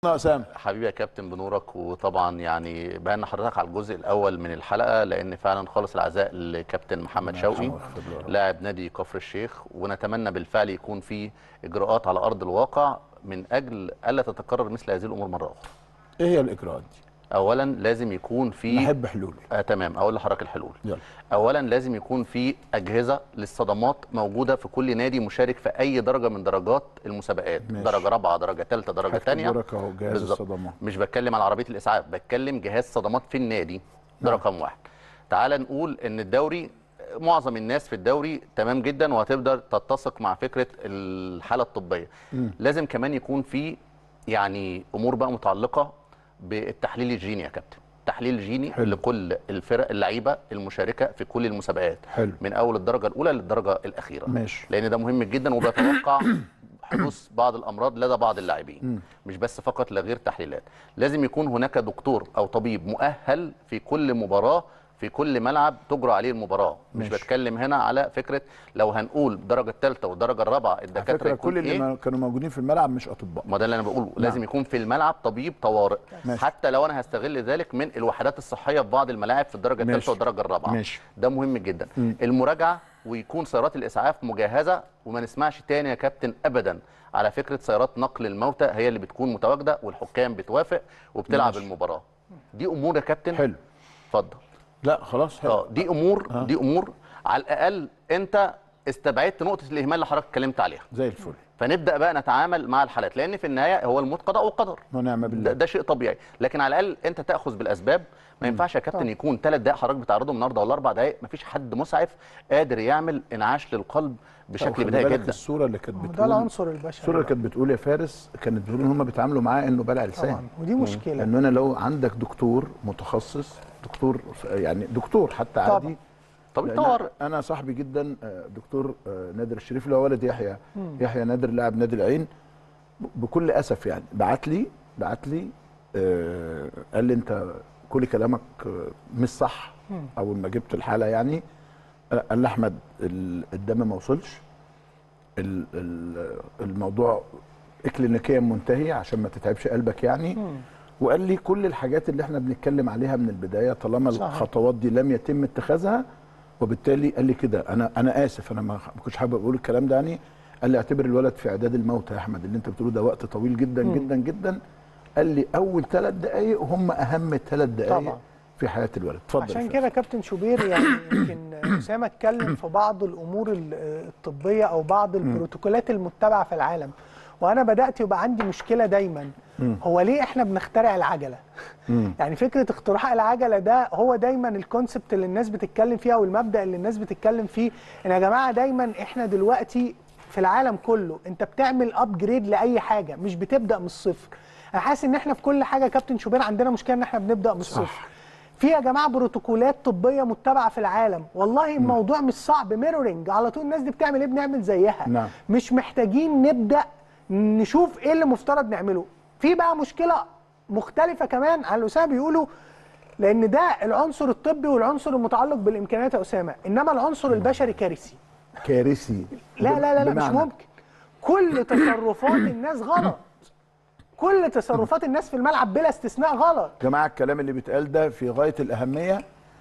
اسامه حبيبي يا كابتن بنورك وطبعا يعني بان حضرتك على الجزء الاول من الحلقه لان فعلا خالص العزاء لكابتن محمد شوقي لاعب نادي كفر الشيخ ونتمنى بالفعل يكون في اجراءات على ارض الواقع من اجل الا تتكرر مثل هذه الامور مره اخرى. ايه هي الاجراءات دي؟ اولا لازم يكون في نحب حلول آه تمام اقول لحضرتك الحلول يلا. اولا لازم يكون في اجهزه للصدمات موجوده في كل نادي مشارك في اي درجه من درجات المسابقات ماشي. درجه رابعه درجه ثالثه درجه ثانيه هكتب لك اهو جهاز بالظبط. الصدمات مش بتكلم على عربيه الاسعاف بتكلم جهاز صدمات في النادي ده رقم واحد تعال نقول ان الدوري معظم الناس في الدوري تمام جدا وهتقدر تتسق مع فكره الحاله الطبيه لازم كمان يكون في يعني امور بقى متعلقه بالتحليل الجيني يا كابتن تحليل جيني حلو. لكل الفرق اللعيبه المشاركه في كل المسابقات حلو. من اول الدرجه الاولى للدرجه الاخيره ماشي. لان ده مهم جدا وبيتوقع حدوث بعض الامراض لدى بعض اللاعبين مش بس فقط لا غير تحليلات لازم يكون هناك دكتور او طبيب مؤهل في كل مباراه في كل ملعب تجرى عليه المباراه مش ماشي. بتكلم هنا على فكره لو هنقول الدرجه الثالثه والدرجه الرابعه على الدكاتره فكره يكون كل اللي ايه ما كانوا موجودين في الملعب مش اطباء ما ده اللي انا بقوله لازم يكون في الملعب طبيب طوارئ ماشي. حتى لو انا هستغل ذلك من الوحدات الصحيه في بعض الملاعب في الدرجه ماشي. الثالثه والدرجه الرابعه ماشي. ده مهم جدا المراجعه ويكون سيارات الاسعاف مجهزه وما نسمعش تاني يا كابتن ابدا على فكره سيارات نقل الموتى هي اللي بتكون متواجده والحكام بتوافق وبتلعب ماشي. المباراه دي امور يا كابتن حلو اتفضل لا خلاص حلو اه دي امور دي امور على الاقل انت استبعدت نقطه الاهمال اللي حضرتك اتكلمت عليها زي الفل فنبدا بقى نتعامل مع الحالات لان في النهايه هو الموت قضاء وقدر ونعم ده, بالله ده شيء طبيعي لكن على الاقل انت تاخذ بالاسباب ما ينفعش يا كابتن يكون ثلاث دقائق حضرتك بتعرضه النهارده ولا اربع دقائق ما فيش حد مسعف قادر يعمل انعاش للقلب بشكل خلي بدائي بالك جدا الصوره اللي كانت ده بتقول العنصر الصوره البشري اللي كانت بتقول يا فارس كانت بتقول ان هم بيتعاملوا معاه انه بلع لسان طبعا ودي مشكله لان انا لو عندك دكتور متخصص دكتور يعني دكتور حتى طبعا. عادي طب لأن طوارئ انا صاحبي جدا آه، دكتور آه، نادر الشريف اللي هو ولد يحيى يحيى نادر لاعب نادي العين ب- بكل اسف يعني بعت لي بعت لي آه، قال لي انت كل كلامك آه، مش صح اول ما جبت الحاله يعني آه، قال لي احمد ال- الدم ما وصلش ال- ال- الموضوع اكلينيكيا منتهي عشان ما تتعبش قلبك يعني وقال لي كل الحاجات اللي احنا بنتكلم عليها من البدايه طالما صحيح. الخطوات دي لم يتم اتخاذها وبالتالي قال لي كده انا انا اسف انا ما ما كنتش حابب اقول الكلام ده يعني قال لي اعتبر الولد في اعداد الموت يا احمد اللي انت بتقوله ده وقت طويل جدا جدا جدا قال لي اول ثلاث دقائق هم اهم ثلاث دقائق طبعا. في حياه الولد اتفضل يا عشان فارس. كده كابتن شوبير يعني يمكن اسامه اتكلم في بعض الامور ال- الطبيه او بعض البروتوكولات المتبعه في العالم وانا بدات يبقى عندي مشكله دايما هو ليه احنا بنخترع العجله يعني فكره اختراع العجله ده هو دايما الكونسبت اللي الناس بتتكلم فيه او المبدا اللي الناس بتتكلم فيه ان يا جماعه دايما احنا دلوقتي في العالم كله انت بتعمل ابجريد لاي حاجه مش بتبدا من الصفر انا حاسس ان احنا في كل حاجه كابتن شوبير عندنا مشكله ان احنا بنبدا من الصفر في يا جماعه بروتوكولات طبيه متبعه في العالم والله الموضوع مش صعب ميرورنج على طول الناس دي بتعمل ايه بنعمل زيها نعم. مش محتاجين نبدا نشوف ايه اللي مفترض نعمله في بقى مشكله مختلفه كمان عن اللي اسامه بيقولوا لان ده العنصر الطبي والعنصر المتعلق بالامكانيات يا اسامه انما العنصر البشري كارثي كارثي لا لا لا, لا مش بمعنى. ممكن كل تصرفات الناس غلط كل تصرفات الناس في الملعب بلا استثناء غلط جماعه الكلام اللي بيتقال ده في غايه الاهميه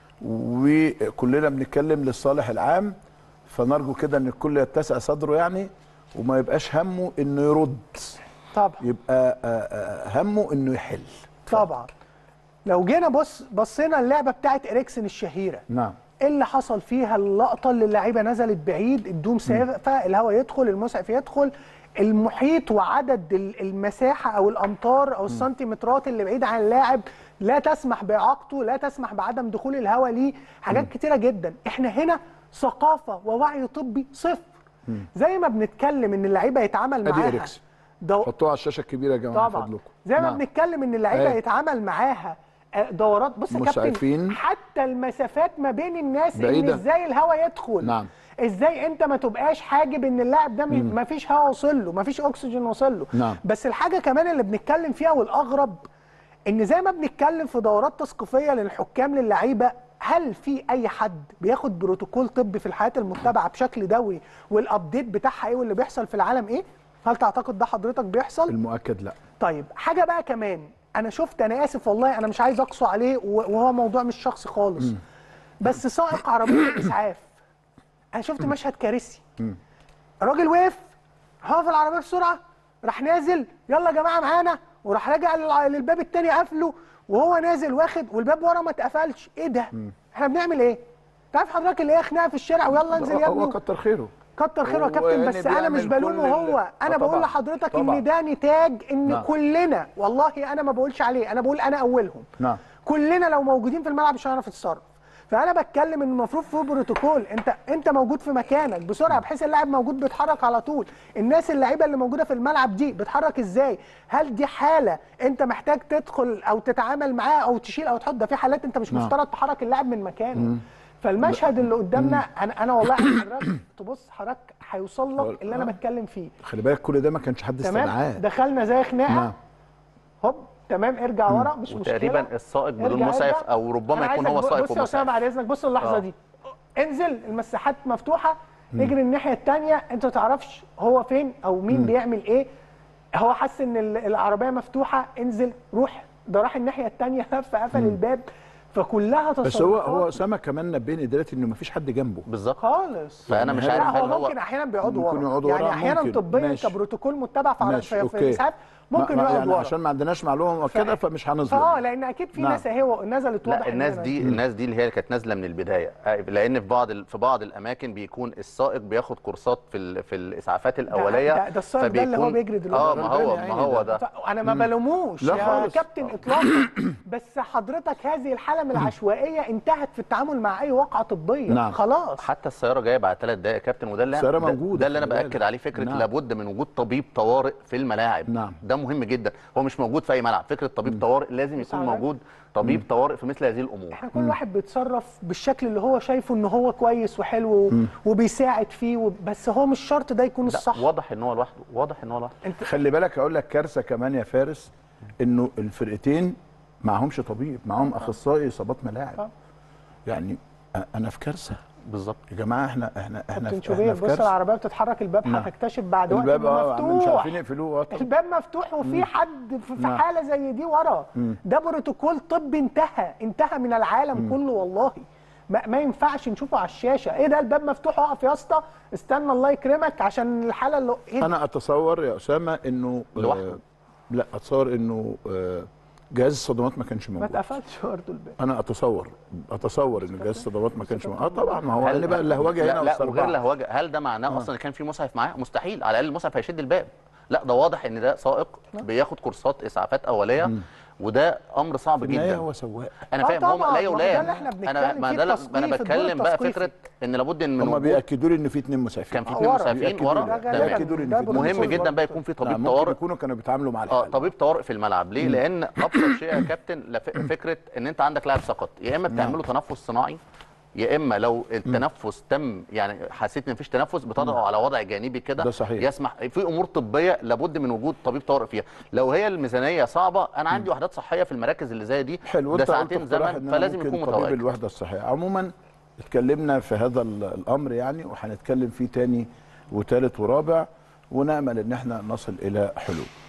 وكلنا بنتكلم للصالح العام فنرجو كده ان الكل يتسع صدره يعني وما يبقاش همه انه يرد طبعا يبقى آه، آه، همه انه يحل طبعا لو جينا بص بصينا اللعبه بتاعت اريكسن الشهيره نعم ايه اللي حصل فيها اللقطه اللي اللعيبه نزلت بعيد الدوم سافه الهواء يدخل المسعف يدخل المحيط وعدد ال- المساحه او الامتار او السنتيمترات اللي بعيد عن اللاعب لا تسمح باعاقته لا تسمح بعدم دخول الهواء ليه حاجات كتيره جدا احنا هنا ثقافه ووعي طبي صفر زي ما بنتكلم ان اللعيبه يتعامل ادي معاها اريكسن دو... حطوها على الشاشه الكبيره يا جماعه من طبعا فضلكم زي ما نعم. بنتكلم ان اللعيبه أيوة. يتعامل معاها آه، دورات بص يا مسعفين. كابتن حتى المسافات ما بين الناس ان بعيدة. ازاي الهواء يدخل نعم. ازاي انت ما تبقاش حاجب ان اللاعب ده ما فيش هواء وصل له ما فيش اكسجين وصل له نعم. بس الحاجه كمان اللي بنتكلم فيها والاغرب ان زي ما بنتكلم في دورات تثقيفيه للحكام للعيبه هل في اي حد بياخد بروتوكول طبي في الحياه المتبعه بشكل دوري والابديت بتاعها ايه واللي بيحصل في العالم ايه هل تعتقد ده حضرتك بيحصل المؤكد لا طيب حاجه بقى كمان انا شفت انا اسف والله انا مش عايز اقسو عليه و- وهو موضوع مش شخصي خالص بس سائق عربيه الاسعاف انا شفت مشهد كارثي الراجل وقف هقف العربيه بسرعه راح نازل يلا يا جماعه معانا وراح راجع للع- للباب التاني قافله وهو نازل واخد والباب ورا ما اتقفلش ايه ده احنا بنعمل ايه تعرف حضرتك اللي هي خناقه في الشارع ويلا انزل يا هو ابني كتر خيره كتر خيره يا هو كابتن يعني بس انا مش بيعمل بلومه كل ال- هو انا آه بقول طبعاً. لحضرتك طبعاً. ان ده نتاج ان نعم. كلنا والله انا ما بقولش عليه انا بقول انا اولهم نعم. كلنا لو موجودين في الملعب مش هنعرف نتصرف فانا بتكلم ان المفروض في بروتوكول انت انت موجود في مكانك بسرعه بحيث اللاعب موجود بيتحرك على طول الناس اللعيبه اللي موجوده في الملعب دي بتحرك ازاي هل دي حاله انت محتاج تدخل او تتعامل معاها او تشيل او تحط ده في حالات انت مش نعم. مفترض تحرك اللاعب من مكانه فالمشهد اللي قدامنا انا انا والله عايز حضرتك تبص حضرتك هيوصل لك اللي انا آه. بتكلم فيه خلي بالك كل ده ما كانش حد تمام استدعاه دخلنا زي خناقه نعم. هوب تمام ارجع ورا مش مشكله وتقريبا السائق بدون ارجع- مسعف ارجع. او ربما أنا يكون عايزك هو ب- سائق بص يا اسامه ومسعف بعد اذنك بص اللحظه آه. دي انزل المساحات مفتوحه اجري الناحيه الثانيه انت ما تعرفش هو فين او مين بيعمل ايه هو حس ان ال- العربيه مفتوحه انزل روح ده راح الناحيه الثانيه لف قفل الباب فكلها تصرفات بس هو هو اسامه كمان نبهني دلوقتي انه ما فيش حد جنبه بالظبط خالص فأنا مش يعني عارف لا هل هو هو ممكن احيانا بيقعدوا ممكن ورا يقعدوا يعني ورا، احيانا ممكن. طبيا ماشي. كبروتوكول متبع في ماشي في, في اوكي الاسعاف ممكن ما- ما- يقعد يعني ورا عشان ما عندناش معلومه كده فمش هنظلم اه لان اكيد في نعم. ناس اهي نزلت واضح لا الناس إنها- دي الناس دي اللي هي كانت نازله من البدايه آه، لان في بعض ال- في بعض الاماكن بيكون السائق بياخد كورسات في ال- في الاسعافات الاوليه ده- ده السائق ده اللي هو فبيكون- بيجري دلوقتي. اه ما هو غلبان يا ما عيني هو ده. ده انا ما بلوموش لا يا خالص. كابتن اطلاقا بس حضرتك هذه الحاله من العشوائيه انتهت في التعامل مع اي واقعه طبيه نعم. خلاص حتى السياره جايه بعد ثلاث دقائق يا كابتن وده اللي السيارة ده- موجودة، ده اللي انا خلي باكد بالك. عليه فكره نعم. لابد من وجود طبيب طوارئ في الملاعب نعم. ده مهم جدا هو مش موجود في اي ملعب فكره طبيب طوارئ لازم يكون على- موجود طبيب طوارئ في مثل هذه الامور احنا كل واحد بيتصرف بالشكل اللي هو شايفه ان هو كويس وحلو و- وبيساعد فيه و- بس هو مش شرط ده يكون لا الصح واضح ان هو لوحده واضح ان هو لوحده خلي بالك اقول لك كارثه كمان يا فارس انه الفرقتين معهمش طبيب معاهم اخصائي اصابات ملاعب آه. يعني أ- انا في كارثه بالظبط يا جماعه احنا احنا احنا كابتن في شوبير احنا في بص كارثه العربيه بتتحرك الباب نعم. هتكتشف بعد وقت الباب إنه اه مش مفتوح عارفين يقفلوه آه طبعاً. الباب مفتوح وفي حد في في نعم. حاله زي دي ورا ده بروتوكول طبي انتهى انتهى من العالم كله والله ما, ما ينفعش نشوفه على الشاشه ايه ده الباب مفتوح اقف يا اسطى استنى الله يكرمك عشان الحاله اللي ايه ده؟ انا اتصور يا اسامه انه آه، لوحده. لا اتصور انه آه، جهاز الصدمات ما كانش ما موجود اتقفلش برضه الباب انا اتصور اتصور ان جهاز الصدمات ما كانش موجود اه طبعا ما هو هل- يعني بقى اللهوجه هنا لا, لا وغير والصربعة. لهوجه هل ده معناه اصلا ان كان في مسعف معاه مستحيل على الاقل المسعف هيشد الباب لا ده واضح ان ده سائق بياخد كورسات اسعافات اوليه وده امر صعب في النهايه جدا هو سواق انا آه فاهم طبعاً، هم لا ما هو ده يلام اللي إحنا بنتكلم انا ما فيه، ده لا- التثقيف، انا الدور بتكلم بقى التثقيفي. فكره ان لابد من هم وجود بياكدوا لي ان في اثنين مسعفين كان في اثنين ورا. مسعفين بيأكدوا ورا لي- ده تمام غالباً بيأكدوا لي ان ده في بروتوكول مهم جدا برضه. بقى يكون في نعم، طبيب ممكن طوارئ يكونوا كانوا بيتعاملوا مع اه الحاله طبيب طوارئ في الملعب ليه لان ابسط شيء يا كابتن لف- فكره ان انت عندك لاعب سقط يا اما بتعمله تنفس صناعي يا اما لو التنفس تم يعني حسيت ان مفيش تنفس بتضعه على وضع جانبي كده ده صحيح. يسمح في امور طبيه لابد من وجود طبيب طوارئ فيها لو هي الميزانيه صعبه انا عندي وحدات صحيه في المراكز اللي زي دي حلو ده انت قلت ساعتين اقتراح زمن إن أنا فلازم ممكن يكون طبيب متواجد الوحده الصحيه عموما اتكلمنا في هذا ال- الامر يعني وهنتكلم فيه تاني وتالت ورابع ونامل ان احنا نصل الى حلول